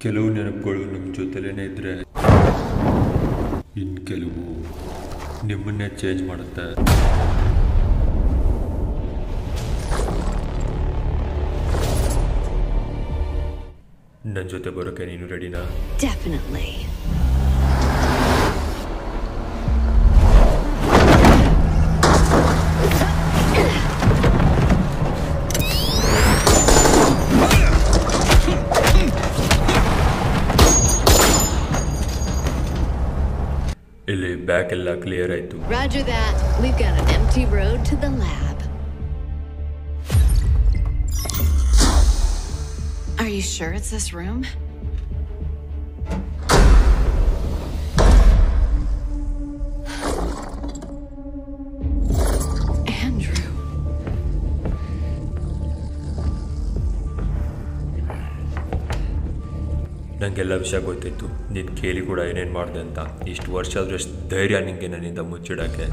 ಕೆಲವು ನೆನಪುಗಳು ನಿಮ್ಮ ಜೊತೆಲೇ ಇದ್ದರೆ ಇನ್ನು ಕೆಲವು ನಿಮ್ಮನ್ನೇ ಚೇಂಜ್ ಮಾಡುತ್ತೆ ನನ್ನ ಜೊತೆ ಬರೋಕ್ಕೆ ನೀನು ರೆಡಿನಾ Definitely. ಇಲ್ಲಿ ಬ್ಯಾಕ್ ಎಲ್ಲ ಕ್ಲಿಯರ್ ಆಯಿತು Roger that. We've got an empty road to the lab. Are you sure it's this room? Andrew. ನನಗೆಲ್ಲ ವಿಷಯ ಗೊತ್ತಿತ್ತು ನೀನು ಕೇಳಿ ಕೂಡ ಏನೇನು ಮಾಡಿದೆ ಅಂತ ಇಷ್ಟು ವರ್ಷ ಆದರೂ ಎಷ್ಟು ಧೈರ್ಯ ನಿನಗೆ ನನ್ನಿಂದ ಮುಚ್ಚಿಡೋಕ್ಕೆ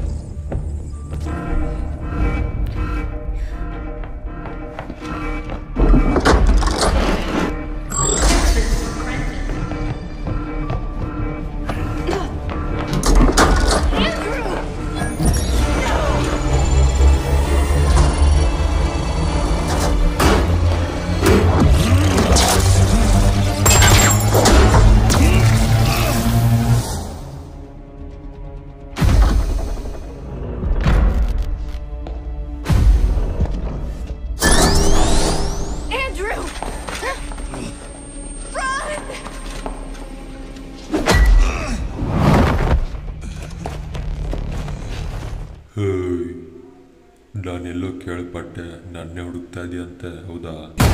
Andrew! Run! ಹೇಯ್ ನಾನೆಲ್ಲೋ ಕೇಳ್ಪಟ್ಟೆ ನನ್ನೇ ಹುಡುಕ್ತಾ ಇದೆಯಂತೆ ಹೌದಾ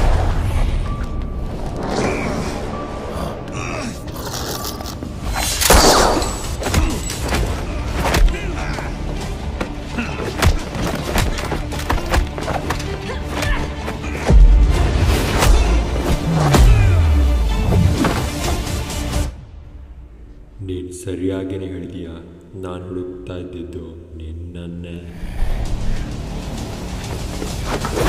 ನೀನು ಸರಿಯಾಗಿಯೇ ಹೇಳಿದೀಯ ನಾನು ಹುಡುಕ್ತಾ ಇದ್ದಿದ್ದು ನಿನ್ನನ್ನೇ